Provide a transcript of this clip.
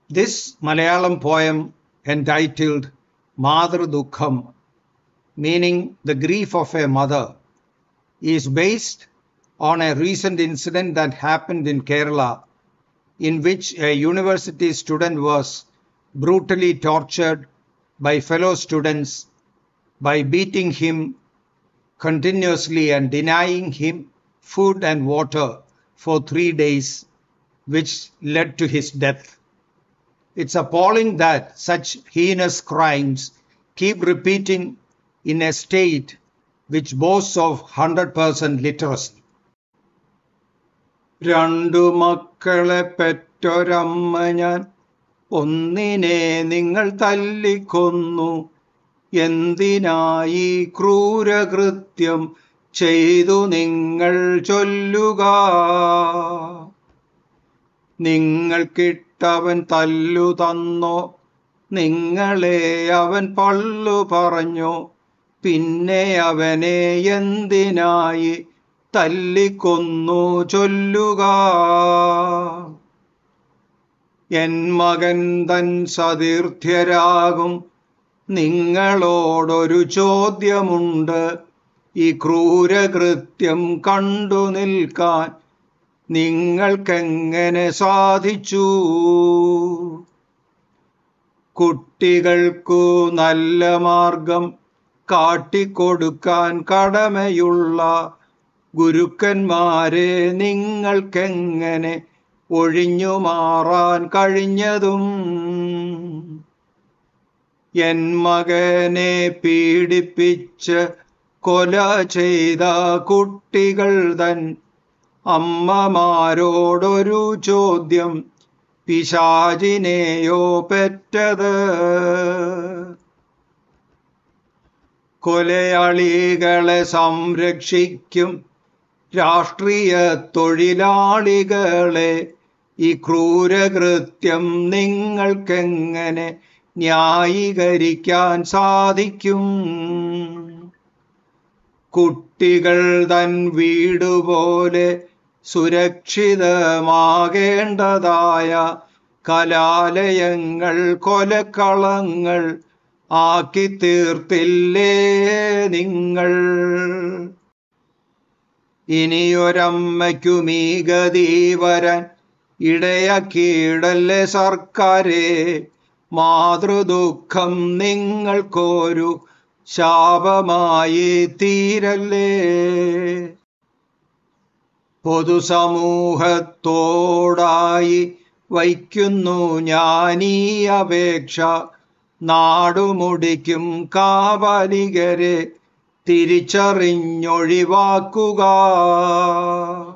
This Malayalam poem entitled Madhur Dukham, meaning the grief of a mother, is based on a recent incident that happened in Kerala in which a university student was brutally tortured by fellow students by beating him continuously and denying him food and water for three days, which led to his death. It's appalling that such heinous crimes keep repeating in a state which boasts of 100% literacy. രണ്ടു മക്കളെ പെറ്റൊരമ്മ ഞാൻ ഒന്നിനെ നിങ്ങൾ തല്ലിക്കൊന്നു എന്തിനായി ക്രൂരകൃത്യം ചെയ്തു നിങ്ങൾ ചൊല്ലുക നിങ്ങൾക്കിട്ടവൻ തല്ലു തന്നോ നിങ്ങളെ അവൻ പള്ളു പറഞ്ഞോ പിന്നെ അവനെ എന്തിനായി തല്ലിക്കൊന്നു ചൊല്ലുക എൻ മകൻ തൻ സതീർത്ഥ്യരാകും നിങ്ങളോടൊരു ചോദ്യമുണ്ട് ഈ ക്രൂരകൃത്യം കണ്ടു നിൽക്കാൻ നിങ്ങൾക്കെങ്ങനെ സാധിച്ചു കുട്ടികൾക്കു നല്ല മാർഗം കാട്ടിക്കൊടുക്കാൻ കടമയുള്ള ഗുരുക്കന്മാരെ നിങ്ങൾക്കെങ്ങനെ ഒഴിഞ്ഞു മാറാൻ കഴിഞ്ഞതും എൻ മകനെ പീഡിപ്പിച്ച് കൊല ചെയ്ത കുട്ടികൾ തൻ അമ്മമാരോടൊരു ചോദ്യം പിശാചിനെയോ പെറ്റത് കൊലയാളികളെ സംരക്ഷിക്കും രാഷ്ട്രീയ തൊഴിലാളികളെ ഈ ക്രൂരകൃത്യം നിങ്ങൾക്കെങ്ങനെ ന്യായീകരിക്കാൻ സാധിക്കും കുട്ടികൾ തൻ വീടുപോലെ സുരക്ഷിതമാകേണ്ടതായ കലാലയങ്ങൾ കൊലക്കളങ്ങൾ ആക്കി തീർത്തില്ലേ നിങ്ങൾ ഇനിയൊരമ്മയ്ക്കും ഈ ഗതി വരാൻ ഇടയാക്കിയിടല്ലേ സർക്കാരെ മാതൃദുഃഖം നിങ്ങൾക്കൊരു ശാപമായി തീരല്ലേ പൊതുസമൂഹത്തോടായി വയ്ക്കുന്നു ഞാനീ അപേക്ഷ നാടുമുടിക്കും കാവലികരെ തിരിച്ചറിഞ്ഞൊഴിവാക്കുക